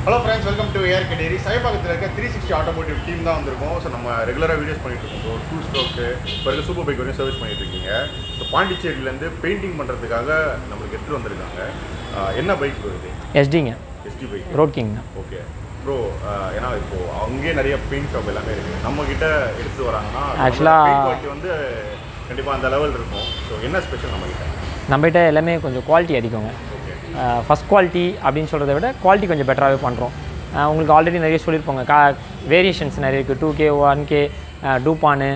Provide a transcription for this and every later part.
Hello friends welcome to AR கடேரி சைபாக்கத்தில் இருக்க த்ரீ சிக்ஸ்டி ஆட்டோமோட்டிவ் டீம் தான் வந்திருக்கோம் ஸோ நம்ம ரெகுலராக வீடியோஸ் பண்ணிட்டு இருக்கோம் டூ ஸ்ட்ரோக்கு இப்போ இருக்க சூப்பர் பைக் வரையும் சர்வீஸ் பண்ணிட்டு இருக்கீங்க ஸோ பாண்டிச்சேரியிலேருந்து பெயிண்டிங் பண்ணுறதுக்காக நம்மளுக்கு எடுத்துகிட்டு வந்திருக்காங்க ஆஹ் என்ன பைக் வருது எஸ்டிங்க எஸ்டி பைக் ரோட் கிங்ங்க ஓகே ப்ரோ ஏன்னா இப்போ அங்கேயே நிறைய பெயிண்ட் ஷாப் எல்லாமே இருக்குது நம்ம கிட்ட எடுத்து வராங்கன்னா Actually- பெயிண்ட் குவாலிட்டி வந்து கண்டிப்பாக அந்த லெவல் இருக்கும் ஸோ என்ன ஸ்பெஷல் நம்ம கிட்ட நம்மகிட்ட எல்லாமே கொஞ்சம் குவாலிட்டி அதிகங்க ஓகே ஃபஸ்ட் குவாலிட்டி அப்படின்னு சொல்கிறத விட குவாலிட்டி கொஞ்சம் பெட்டராகவே பண்ணுறோம் உங்களுக்கு ஆல்ரெடி நிறைய சொல்லியிருப்போங்க கா வேரியேஷன்ஸ் நிறைய இருக்குது டூ கே ஒன் கே டூப்பானு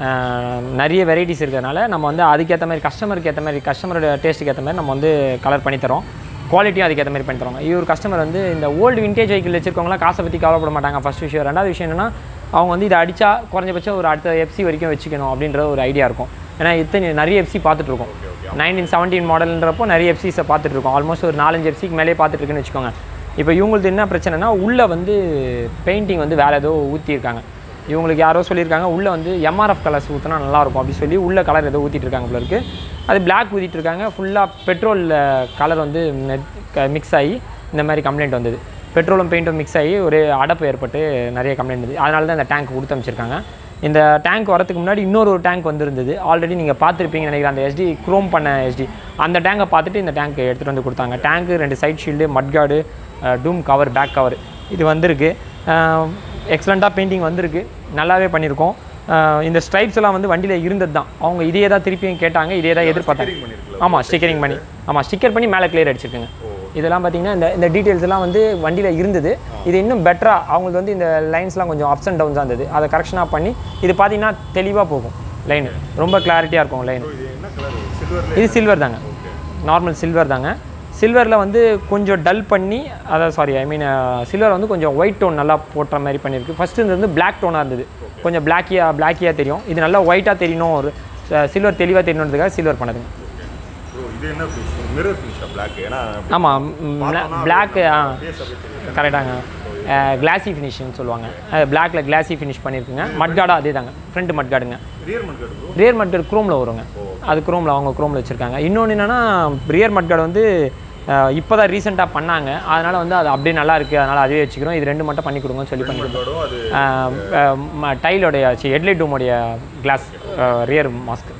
நிறைய வெரைட்டிஸ் இருக்கிறதுனால நம்ம வந்து அதுக்கேற்ற மாதிரி கஸ்டமருக்கு ஏற்ற மாதிரி கஸ்டமரோட டேஸ்ட்டுக்கு ஏற்ற மாதிரி நம்ம வந்து கலர் பண்ணித்தரோம் குவாலிட்டியும் அதுக்கேற்ற மாதிரி பண்ணி தரோங்க இவர் கஸ்டமர் வந்து இந்த ஓல்டு விண்டேஜ் வெஹிக்கிள் வச்சிருக்கவங்களாம் காசை பற்றி கவலைப்பட மாட்டாங்க ஃபஸ்ட் விஷயம் ரெண்டாவது விஷயம் என்னென்னா அவங்க வந்து இதை அடித்தா குறைஞ்சபட்சம் ஒரு அடுத்த எஃப்சி வரைக்கும் வச்சுக்கணும் அப்படின்ற ஒரு ஐடியா இருக்கும் ஏன்னா இத்தனை நிறைய எஃப்சி பார்த்துட்டு இருக்கோம் நைன்டீன் செவன்டீன் மாடல்ன்றப்போ நிறைய எஃப்சிஸை பார்த்துட்டு இருக்கோம் ஆல்மோஸ்ட் ஒரு நாலஞ்சு எஃப்சிக்கு மேலே பார்த்துட்டு இருக்குன்னு வச்சுக்கோங்க இப்போ இவங்களுக்கு என்ன பிரச்சனைனா உள்ளே வந்து பெயிண்டிங் வந்து வேறு ஏதோ ஊற்றிருக்காங்க இவங்களுக்கு யாரோ சொல்லியிருக்காங்க உள்ளே வந்து எம்ஆர்எஃப் கலர்ஸ் ஊற்றினா நல்லாயிருக்கும் அப்படி சொல்லி உள்ள கலர் ஏதோ ஊற்றிட்டு இருக்காங்க போல இருக்கு அது பிளாக் ஊற்றிட்டு இருக்காங்க ஃபுல்லாக பெட்ரோல் கலர் வந்து மிக்ஸ் ஆகி இந்த மாதிரி கம்ப்ளைண்ட் வந்தது பெட்ரோலும் பெயிண்ட்டும் மிக்ஸ் ஆகி ஒரு அடப்பு ஏற்பட்டு நிறைய கம்ப்ளைண்ட் வந்தது அதனால தான் இந்த டேங்க் கொடுத்து அமைச்சிருக்காங்க இந்த டேங்க் வரதுக்கு முன்னாடி இன்னொரு ஒரு டேங்க் வந்திருந்தது ஆல்ரெடி நீங்கள் பார்த்துருப்பீங்கன்னு நினைக்கிறேன் அந்த எஸ்டி க்ரோம் பண்ண எஸ்டி அந்த டேங்கை பார்த்துட்டு இந்த டேங்க் எடுத்துகிட்டு வந்து கொடுத்தாங்க டேங்க்கு ரெண்டு side shield mudguard dome cover back cover இது வந்திருக்கு எக்ஸலண்ட்டாக பெயிண்டிங் வந்திருக்கு நல்லாவே பண்ணியிருக்கோம் அஹ் இந்த ஸ்ட்ரைப்ஸ் எல்லாம் வந்து வண்டியில் இருந்தது தான் அவங்க இதே தான் திருப்பியும் கேட்டாங்க இதே தான் எதிர்பார்த்தாங்க Stickering பண்ணிருக்குல்ல? ஆமாம் ஸ்டிக்கரிங் பண்ணி ஆமாம் ஸ்டிக்கர் பண்ணி மேலே கிளியர் அடிச்சிருக்குங்க இதெல்லாம் பார்த்தீங்கன்னா இந்த இந்த டீட்டெயில்ஸ் எல்லாம் வந்து வண்டியில் இருந்தது இது இன்னும் பெட்டராக அவங்களுக்கு வந்து இந்த லைன்ஸ்லாம் கொஞ்சம் அப்ஸ் அண்ட் டவுன்ஸாக இருந்தது அதை கரெக்ஷனாக பண்ணி இது பார்த்தீங்கன்னா தெளிவாக போகும் லைன் ரொம்ப கிளாரிட்டியாக இருக்கும் லைன் ப்ரோ இது என்ன கலர் சில்வர்ல இது சில்வர் தாங்க நார்மல் சில்வர் தாங்க சில்வரில் வந்து கொஞ்சம் டல் பண்ணி அதாவது சாரி ஐ மீன் சில்வர் வந்து கொஞ்சம் ஒயிட் டோன் நல்லா போட்டுற மாதிரி பண்ணியிருக்கு ஃபஸ்ட்டு இது வந்து பிளாக் டோனாக இருந்தது கொஞ்சம் பிளாக்கியாக பிளாக்கியாக தெரியும் இது நல்லா ஒயிட்டாக தெரியணும் ஒரு சில்வர் தெளிவாக தெரியணுன்றதுக்காக சில்வர் பண்ணதுங்க ப்ரோ இது என்ன ஃபினிஷ் மிரர் ஃபினிஷா பிளாக் ஏன்னா அப்படி ஆமாம் பார்த்தோம்னா பிளாக்கு ஆ face அப்படியே தெரியும். கரெக்டாங்க கிளாசி ஃபினிஷ்னு சொல்லுவாங்க பிளாக்ல கிளாசி ஃபினிஷ் பண்ணியிருக்குங்க மட்கார்டா அதே தாங்க ஃப்ரண்ட் மட்கார்டுங்க rear mudguard bro rear mudguard குரோமில் வருங்க அது குரோமில் அவங்க குரோமில் வச்சுருக்காங்க இன்னொன்று என்னென்னா ரியர் மட்கார்டு வந்து இப்போ தான் ரீசெண்டாக பண்ணாங்க அதனால் வந்து அது அப்படியே நல்லா இருக்குது அதனால் அதுவே வச்சுக்கிறோம் இது ரெண்டு மட்டும் பண்ணி கொடுங்கன்னு சொல்லி பண்ணி மட்கார்டும் அது டைலோடைய ஹெட்லைட் டூமோடைய கிளாஸ் ரியர் மாஸ்க்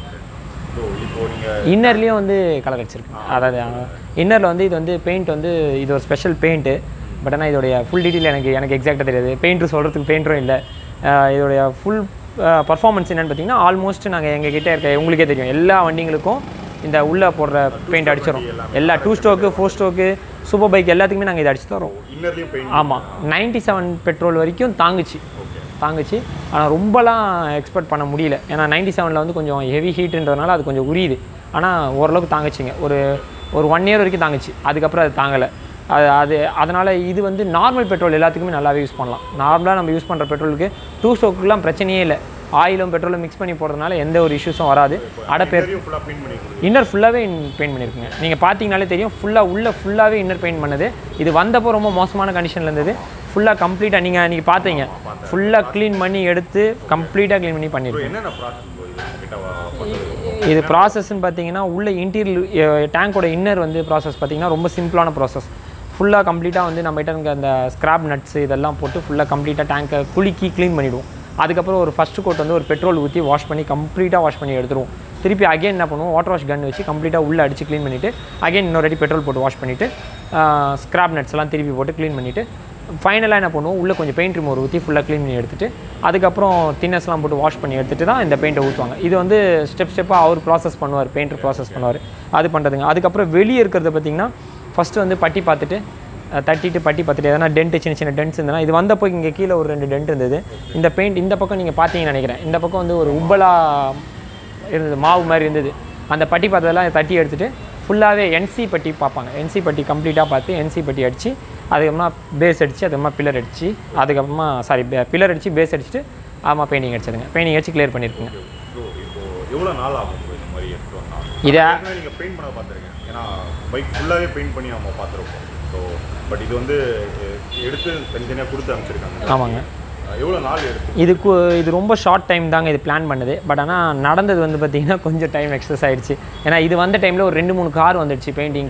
ப்ரோ இப்போ நீங்க இன்னர்லேயும் வந்து கலர் அடிச்சிருக்கு அதாவது இன்னரில் வந்து இது வந்து பெயிண்ட் வந்து இது ஒரு ஸ்பெஷல் பெயிண்ட்டு பட் ஆனால் இதோடைய ஃபுல் டீட்டெயில் எனக்கு எனக்கு எக்ஸாக்டாக தெரியாது பெயிண்டர் சொல்கிறதுக்கு பெயிண்டரும் இல்லை அஹ் இதோடைய ஃபுல் பர்ஃபார்மன்ஸ் என்னென்னு பார்த்தீங்கன்னா ஆல்மோஸ்ட் நாங்கள் எங்கள் கிட்டே இருக்க உங்களுக்கே தெரியும் எல்லா வண்டிங்களுக்கும் இந்த உள்ளே போடுற பெயிண்ட் அடிச்சிடும் எல்லா டூ ஸ்டோக்கு ஃபோர் ஸ்டோக்கு சூப்பர் பைக் எல்லாத்துக்குமே நாங்கள் இதை அடிச்சு தரோம் இன்னர்லயும் பெயிண்ட் ஆமாம் நைன்டி செவன் பெட்ரோல் வரைக்கும் தாங்குச்சு தாங்குச்சு ஆனால் ரொம்பலாம் எக்ஸ்பெக்ட் பண்ண முடியல ஏன்னா நைன்டி செவனில் வந்து கொஞ்சம் ஹெவி ஹீட்டுன்றதுனால அது கொஞ்சம் உரியுது ஆனால் ஓரளவுக்கு தாங்குச்சுங்க ஒரு ஒரு ஒன் இயர் வரைக்கும் தாங்குச்சு அதுக்கப்புறம் அது தாங்கலை அது அது அதனால் இது வந்து நார்மல் பெட்ரோல் எல்லாத்துக்குமே நல்லாவே யூஸ் பண்ணலாம் நார்மலாக நம்ம யூஸ் பண்ணுற பெட்ரோலுக்கு டூ ஸ்டோக்குலாம் பிரச்சனையே இல்லை ஆயிலும் பெட்ரோலும் மிக்ஸ் பண்ணி போடுறதுனால எந்த ஒரு இஷ்யூஸும் வராது அடப்பேர் இன்னரையும் ஃபுல்லா பெயிண்ட் பண்ணி கொடுங்க இன்னர் ஃபுல்லாகவே பெயிண்ட் பண்ணியிருக்குங்க நீங்கள் பார்த்தீங்கனாலே தெரியும் ஃபுல்லாக உள்ள ஃபுல்லாகவே இன்னர் பெயிண்ட் பண்ணது இது வந்தப்போ ரொம்ப மோசமான கண்டிஷனில் இருந்தது ஃபுல்லாக கம்ப்ளீட்டாக நீங்கள் நீங்கள் பார்த்தீங்க ஃபுல்லாக க்ளீன் பண்ணி எடுத்து கம்ப்ளீட்டாக க்ளீன் பண்ணி ப்ரோ பண்ணியிருக்கோம் என்னென்ன ப்ராசஸ் ப்ரோ இது கிட்ட பண்ணுறது இது ப்ராசஸ்ன்னு பார்த்தீங்கன்னா உள்ள இன்டீரியல் டேங்கோட இன்னர் வந்து ப்ராசஸ் பார்த்தீங்கன்னா ரொம்ப சிம்பிளான ப்ராசஸ் ஃபுல்லாக கம்ப்ளீட்டாக வந்து நம்மகிட்ட இருக்க அந்த ஸ்க்ராப் நட்ஸ் இதெல்லாம் போட்டு ஃபுல்லாக கம்ப்ளீட்டாக டேங்கை குலுக்கி க்ளீன் பண்ணிவிடுவோம் அதுக்கப்புறம் ஒரு ஃபஸ்ட்டு கோட் வந்து ஒரு பெட்ரோல் ஊற்றி வாஷ் பண்ணி கம்ப்ளீட்டாக வாஷ் பண்ணி எடுத்துருவோம் திருப்பி அகைன் என்ன பண்ணுவோம் வாட்டர் வாஷ் கன் வச்சு கம்ப்ளீட்டாக உள்ளே அடித்து க்ளீன் பண்ணிவிட்டு அகைன் இன்னொரு அடி பெட்ரோல் போட்டு வாஷ் பண்ணிவிட்டு ஸ்க்ராப் நட்ஸ் எல்லாம் திருப்பி போட்டு க்ளீன் பண்ணிவிட்டு ஃபைனலாக என்ன பண்ணுவோம் உள்ளே கொஞ்சம் பெயிண்ட் ரிமூவர் ஊற்றி ஃபுல்லாக க்ளீன் பண்ணி எடுத்துட்டு அதுக்கப்புறம் தின்னஸ்லாம் போட்டு வாஷ் பண்ணி எடுத்துட்டு தான் இந்த பெயிண்ட்டை ஊற்றுவாங்க இது வந்து ஸ்டெப் ஸ்டெப்பாக அவர் ப்ராசஸ் பண்ணுவார் பெயிண்டர் ப்ராசஸ் பண்ணுவார் அது பண்ணுறதுங்க அதுக்கப்புறம் வெளியே இருக்கிறத பார்த்தீங்கன்னா ஃபஸ்ட்டு வந்து பட்டி பார்த்துட்டு அஹ், தட்டிட்டு பட்டி பார்த்துட்டு எதனா டென்ட் சின்ன சின்ன டென்ட்ஸ் இருந்ததுன்னா இது வந்தப்போ இங்கே கீழே ஒரு ரெண்டு டென்ட் இருந்தது இந்த பெயிண்ட் இந்த பக்கம் நீங்கள் பார்த்தீங்கன்னு நினைக்கிறேன் இந்த பக்கம் வந்து ஒரு உப்பலாக இருந்தது மாவு மாதிரி இருந்தது அந்த பட்டி பார்த்ததெல்லாம் தட்டி எடுத்துட்டு ஃபுல்லாகவே என்சி பட்டி பார்ப்பாங்க என்சி பட்டி கம்ப்ளீட்டாக பார்த்து என்சி பட்டி அடித்து அதுக்கப்புறமா பேஸ் அடித்து அதுக்கப்புறமா பில்லர் அடித்து அதுக்கப்புறமா சாரி பில்லர் அடித்து பேஸ் அடிச்சுட்டு ஆமாம் பெயிண்டிங் அடிச்சதுங்க பெயிண்டிங் அடிச்சு கிளியர் பண்ணியிருக்குங்க ப்ரோ இப்போ எவ்வளோ நாள் ஆகும் ப்ரோ இந்த மாதிரி எடுத்துட்டு வந்தா இதை ஏற்கனவே நீங்கள் பெயிண்ட் பண்ண பார்த்துருக்கேன் ஏன்னா பைக் ஃபுல்லாகவே பெயிண்ட் பண்ணி நம்ம பார்த்துருப்போம் ஸோ பட் இது வந்து எ- எடுத்து தனித்தனியாக கொடுத்து அனுப்பிச்சிருக்காங்க ஆமாங்க எவ்வளோ நாள் எடுத்து இதுக்கு இது ரொம்ப ஷார்ட் டைம் தாங்க இது பிளான் பண்ணது பட் ஆனால் நடந்தது வந்து பார்த்திங்கன்னா கொஞ்சம் டைம் எக்ஸஸ் ஆயிடுச்சு ஏன்னா இது வந்த டைமில் ஒரு ரெண்டு மூணு கார் வந்துடுச்சு பெயிண்டிங்க்கு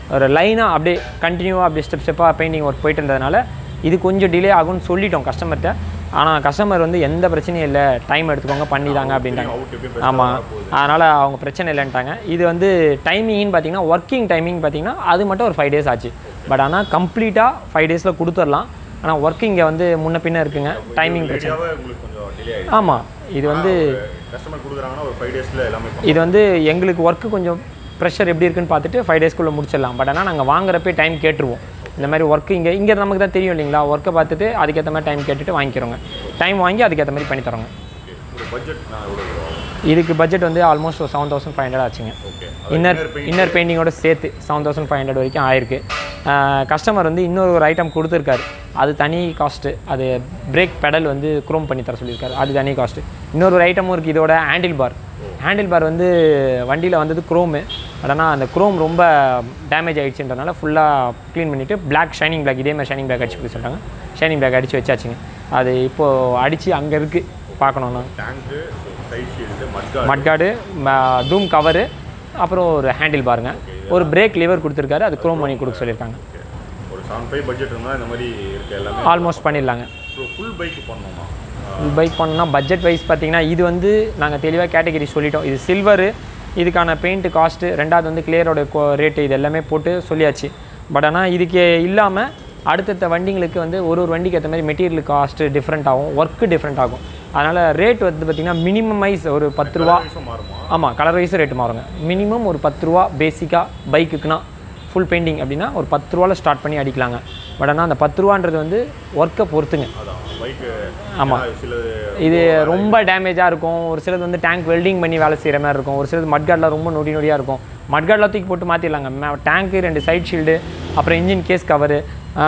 ஒரு லைனாக அப்படியே கண்டினியூவாக அப்படியே ஸ்டெப் ஸ்டெப்பாக பெயிண்டிங் ஒர்க் போயிட்டு இருந்ததுனால இது கொஞ்சம் டிலே ஆகும்னு சொல்லிட்டோம் கஸ்டமர்கிட்ட ஆனால் கஸ்டமர் வந்து எந்த பிரச்சனையும் இல்லை டைம் எடுத்துக்கோங்க பண்ணிதாங்க அப்படின்ட்டாங்க அவுட் எப்படி ஆமாம் அதனால் அவங்க பிரச்சனை இல்லைன்ட்டாங்க இது வந்து டைமிங்னு பார்த்தீங்கன்னா ஒர்க்கிங் டைமிங் பார்த்தீங்கன்னா அது மட்டும் ஒரு ஃபைவ் டேஸ் ஆச்சு பட் ஆனால் கம்ப்ளீட்டாக ஃபைவ் டேஸில் கொடுத்துடலாம் ஆனால் ஒர்க்கிங்கை வந்து முன்ன பின்ன இருக்குங்க டைமிங் பிரச்சனை ஏரியாவே உங்களுக்கு கொஞ்சம் டிலே ஆயிடுச்சு ஆமாம் இது வந்து கஸ்டமர் கொடுக்குறாங்கன்னா ஒரு ஃபைவ் டேஸில் எல்லாமே பண்ணலாம். இது வந்து எங்களுக்கு ஒர்க்கு கொஞ்சம் ப்ரெஷர் எப்படி இருக்குன்னு பார்த்துட்டு ஃபைவ் டேஸ்க்குள்ளே முடிச்சிடலாம் பட் ஆனால் நாங்கள் வாங்குறப்பே டைம் கேட்டுருவோம் இந்த மாதிரி ஒர்க்கு இங்கே இங்கே நமக்கு தான் தெரியும் இல்லைங்களா ஒர்க்கை பார்த்துட்டு அதுக்கேற்ற மாதிரி டைம் கேட்டுட்டு வாங்கிக்கிறோங்க டைம் வாங்கி அதுக்கேற்ற மாதிரி பண்ணி தரோங்க Okay. ஒரு பட்ஜெட் நான் எவ்வளோ வரும் இதுக்கு பட்ஜெட் வந்து ஆல்மோஸ்ட் ஒரு செவன் தௌசண்ட் ஃபைவ் ஹண்ட்ரட் ஆச்சுங்க ஓகே இன்னர் இன்னர் பெயிண்டிங்கோட சேர்த்து செவன் தௌசண்ட் ஃபைவ் ஹண்ட்ரட் வரைக்கும் ஆயிருக்கு கஸ்டமர் வந்து இன்னொரு ஒரு ஐட்டம் கொடுத்துருக்காரு அது தனி காஸ்ட்டு அது பிரேக் பெடல் வந்து குரோம் பண்ணி தர சொல்லியிருக்காரு அது தனி காஸ்ட்டு இன்னொரு ஒரு ஐட்டமும் இருக்குது இதோட ஹேண்டில் பார் ஹேண்டில் பார் வந்து வண்டியில் வந்தது குரோமு பட் ஆனால் அந்த குரோம் ரொம்ப டேமேஜ் ஆகிடுச்சுன்றனால ஃபுல்லாக க்ளீன் பண்ணிவிட்டு Black ஷைனிங் பிளாக் இதே மாதிரி ஷைனிங் பிளாக் அடிச்சு கொடுக்க சொல்லிட்டாங்க ஷைனிங் பிளாக் அடித்து வச்சாச்சுங்க அது இப்போது அடித்து அங்கே இருக்குது பார்க்கணுன்னா டேங்க்கு side shield mudguard mudguard dome cover அப்புறம் ஒரு ஹேண்டில் பாருங்க ஒரு பிரேக் லிவர் கொடுத்துருக்காரு அது குரோம் பண்ணி கொடுக்க சொல்லியிருக்காங்க ஒரு செவன் ஃபைவ் பட்ஜெட் இருந்தால் இந்த மாதிரி இருக்க எல்லாமே ஆல்மோஸ்ட் பண்ணிடலாங்க ஸோ ஃபுல் பைக் பண்ணோமா பைக் பண்ணோம்னா பட்ஜெட் வைஸ் பார்த்தீங்கன்னா இது வந்து நாங்கள் தெளிவாக கேட்டகரி சொல்லிட்டோம் இது சில்வரு இதுக்கான பெயிண்ட் காஸ்ட்டு ரெண்டாவது வந்து கிளியரோட ரேட்டு இது எல்லாமே போட்டு சொல்லியாச்சு பட் ஆனால் இதுக்கு இல்லாமல் அடுத்தடுத்த வண்டிங்களுக்கு வந்து ஒரு ஒரு வண்டிக்கு ஏற்ற மாதிரி மெட்டீரியல் காஸ்ட்டு டிஃப்ரெண்ட் ஆகும் ஒர்க்கு டிஃப்ரெண்ட் ஆகும் அதனால் ரேட் வந்து பார்த்திங்கன்னா மினிமமைஸ் ஒரு பத்து ரூபா வயசும் மாறுமா ஆமாம் கலர் வைஸ் ரேட்டு மாறுங்க மினிமம் ஒரு பத்து ரூபா பேசிக்காக பைக்குக்குனா ஃபுல் பெயிண்டிங் அப்படின்னா ஒரு பத்து ரூபாவில் ஸ்டார்ட் பண்ணி அடிக்கலாங்க பட் ஆனால் அந்த பத்து ரூபான்றது வந்து ஒர்க்கை பொறுத்துங்க அதான் பைக்கு ஆமா. சில இது ரொம்ப டேமேஜாக இருக்கும் ஒரு சிலது வந்து டேங்க் வெல்டிங் பண்ணி வேலை செய்கிற மாதிரி இருக்கும் ஒரு சிலது மட்கார்டில் ரொம்ப நொடி நொடியாக இருக்கும் மட்கார்டில் தூக்கி போட்டு மாற்றிடலாங்க டேங்க்கு ரெண்டு சைட் ஷீல்டு அப்புறம் இன்ஜின் கேஸ் கவரு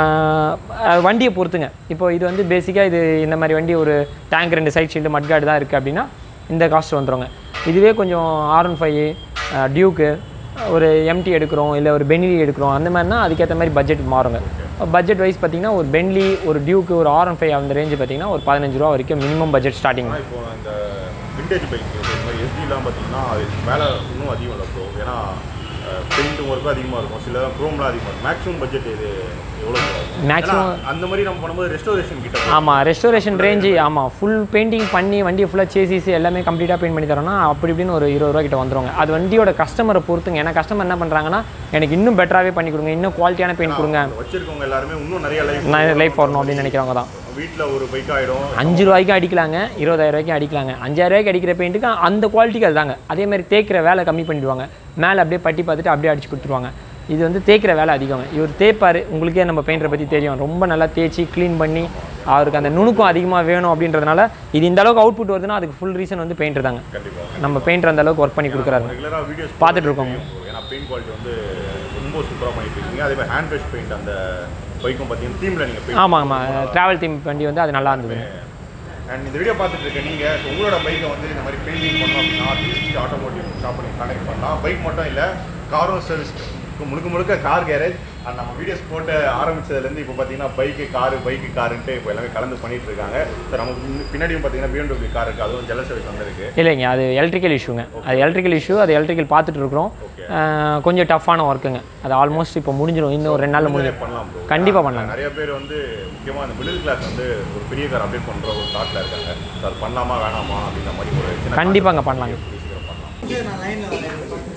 வண்டியை பொறுத்துங்க இப்போ இது வந்து பேசிக்காக இது இந்த மாதிரி வண்டி ஒரு டேங்க் ரெண்டு சைட் ஷீல்டு மட்கார்டு தான் இருக்குது அப்படின்னா இந்த காஸ்ட் வந்துருங்க இதுவே கொஞ்சம் ஆர் ஒன் ஃபைவ் டியூக்கு ஒரு எம்டி எடுக்கிறோம் இல்லை ஒரு பென்லி எடுக்கிறோம் அந்த மாதிரினா அதுக்கேற்ற மாதிரி பட்ஜெட் மாறுங்க பட்ஜெட் வைஸ் பார்த்தீங்கன்னா ஒரு பென்லி ஒரு டியூக்கு ஒரு ஆர் ஒன் ஃபைவ் அந்த ரேஞ்சு பார்த்தீங்கன்னா ஒரு பதினஞ்சு ரூபா வரைக்கும் மினிமம் பட்ஜெட் ஸ்டார்டிங் ஆனால் இப்போ இந்த விண்டேஜ் பைக் இந்த மாதிரி எஸ்டிலாம் பார்த்தீங்கன்னா அது வேலை இன்னும் அதிகம் இல்லை ப்ரோ ஏன்னா பெயிண்ட் ஒர்க்கும் அதிகமாக இருக்கும் சில க்ரோம்லாம் அதிகமாக இருக்கும் மேக்ஸிமம் பட்ஜெட் இது எவ்வளோ ஆகும் Maximum- ஏன்னா, அந்த மாதிரி நம்ம பண்ணும்போது ரெஸ்டோரேஷன் கிட்ட போகும். ஆமாம் ரெஸ்டோரேஷன் ரேஞ்சு ஆமாம் ஃபுல் பெயிண்டிங் பண்ணி வண்டியை ஃபுல்லாக சேசிஸ் எல்லாமே கம்ப்ளீட்டாக பெயிண்ட் பண்ணி தரோம்னா அப்படி இப்படின்னு ஒரு இருபது ரூபா கிட்ட வந்துருங்க அது வண்டியோட கஸ்டமரை பொறுத்துங்க ஏன்னா கஸ்டமர் என்ன பண்ணுறாங்கன்னா எனக்கு இன்னும் பெட்டராகவே பண்ணி கொடுங்க இன்னும் குவாலிட்டியான பெயிண்ட் கொடுங்க வச்சிருக்கவங்க எல்லாருமே இன்னும் நிறைய லைஃப் நான் லைஃப் வரணும் அப்படின்னு நினைக்கிறவங்க தான் வீட்டில் ஒரு பைக் ஆகிடும் அஞ்சு ரூபாய்க்கும் அடிக்கலாங்க இருபதாயிரம் ரூபாய்க்கும் அடிக்கலாங்க அஞ்சாயிரம் ரூபாய்க்கு அடிக்கிற பெயிண்ட்டுக்கு அந்த குவாலிட்டிக்கு அதுதாங்க அதே மாதிரி தேய்க்கிற வேலை கம்மி பண்ணிடுவாங்க மேலே அப்படியே பட்டி பார்த்துட்டு அப்படியே அடிச்சு கொடுத்துருவாங்க இது வந்து தேய்க்கிற வேலை அதிகங்க இவர் தேய்ப்பார் உங்களுக்கே நம்ம பெயிண்டரை பற்றி தெரியும் ரொம்ப நல்லா தேய்ச்சி க்ளீன் பண்ணி அவருக்கு அந்த நுணுக்கம் அதிகமாக வேணும் அப்படின்றதுனால இது இந்த அளவுக்கு அவுட்புட் வருதுன்னா அதுக்கு ஃபுல் ரீசன் வந்து பெயிண்டர் தாங்க கண்டிப்பாக நம்ம பெயிண்டர் அந்த அளவுக்கு ஒர்க் பண்ணி கொடுக்குறாரு ரெகுலராக வீடியோஸ் பார்த்துட்டு இருக்கோங்க. ஏன்னா பெயிண்ட் குவாலிட்டி வந்து ரொம்ப சூப்பராக பண்ணிட்டு இருக்கீங்க அதே மாதிரி ஹேண்ட் பிரஷ் பெயிண்ட் அந்த பைக்கும் பார்த்தீங்கன்னா தீமில் நீங்கள் பெயிண்ட் ஆமாம் ஆமாம் ட்ராவல் தீம் வண்டி வந்து அது நல்லா இருந்ததுங்க அண்ட் இந்த வீடியோ பார்த்துட்டு இருக்க நீங்கள் so உங்களோட பைக்கை வந்து இந்த மாதிரி பெயிண்டிங் பண்ணோம் அப்படின்னா த்ரீ ஆட்டோமோட்டிவ் ஷாப் பண்ணி கனெக்ட் பண்ணலாம் பைக் மட்டும் இல்லை காரும் சர்வீஸ் முழுக்க முழுக்க கார் கேரேஜ் அண்ட் நம்ம வீடியோஸ் போட்டு ஆரம்பிச்சதுலேருந்து இப்போ பார்த்தீங்கன்னா பைக்கு காரு பைக்கு காருன்ட்டு இப்போ எல்லாமே கலந்து பண்ணிட்டு இருக்காங்க ஸோ நமக்கு முன்ன- பின்னாடியும் பார்த்தீங்கன்னா பிஎம்டபிள்யூ கார் இருக்குது அதுவும் ஜெல சர்வீஸ் வந்திருக்கு இல்லைங்க அது எலக்ட்ரிக்கல் இஷ்யூங்க அது எலக்ட்ரிக்கல் இஷ்யூ அது எலக்ட்ரிக்கல் பார்த்துட்டு இருக்கிறோம் அஹ், கொஞ்சம் டஃப்பான ஒர்க்குங்க அது ஆல்மோஸ்ட் இப்போ முடிஞ்சிடும் இன்னும் ஒரு ரெண்டு நாளில் முடிஞ்சிடும் பண்ணலாம் bro. கண்டிப்பாக பண்ணலாங்க நிறைய பேர் வந்து முக்கியமாக அந்த மிடில் கிளாஸ் வந்து ஒரு பெரிய கார் அப்டேட் பண்ணுற ஒரு தாட்டில் இருக்காங்க ஸோ அது பண்ணலாமா வேணாமா அப்படின்ற மாதிரி ஒரு சின்ன கண்டிப்பாங்க பண்ணலாங்க சீக்கிரம் பண்ணலாம்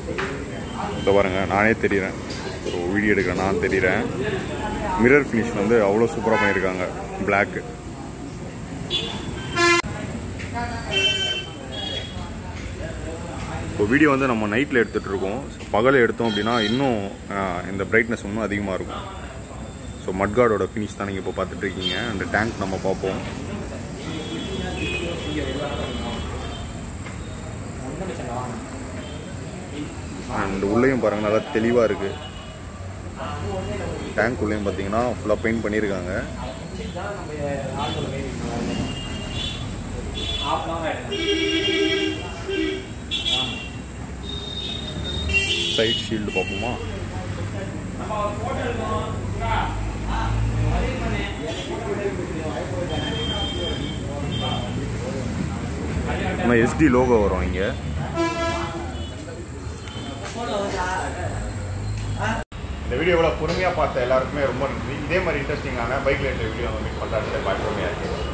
இந்த பாருங்க நானே தெரியுறேன் ஒரு வீடியோ எடுக்கிறேன் நான் தெரியுறேன் மிரர் ஃபினிஷ் வந்து அவ்வளோ சூப்பராக பண்ணியிருக்காங்க பிளாக் இப்போ வீடியோ வந்து நம்ம நைட்டில் எடுத்துகிட்டு இருக்கோம் பகல் எடுத்தோம் அப்படின்னா இன்னும் ஆஹ், இந்த பிரைட்னஸ் இன்னும் அதிகமாக இருக்கும் ஸோ மட்கார்டோட ஃபினிஷ் தான் நீங்கள் இப்போ பார்த்துட்டு இருக்கீங்க அந்த டேங்க் நம்ம பார்ப்போம் அண்ட் உள்ளேயும் பாருங்க நல்லா தெளிவாக இருக்குது டேங்க் உள்ளேயும் பார்த்தீங்கன்னா ஃபுல்லாக பெயிண்ட் பண்ணியிருக்காங்க சைட் ஷீல்டு பார்ப்போமா ஆனால் எஸ்டி லோகோ வரும் இங்கே இந்த வீடியோவில் பொறுமையாக பார்த்த எல்லாருக்குமே ரொம்ப நன்றி இதே மாதிரி இன்ட்ரெஸ்டிங்கான பைக் லைட்டில் வீடியோ வந்து பண்ணுறாங்க பாய் பொறுமையாக இருக்குது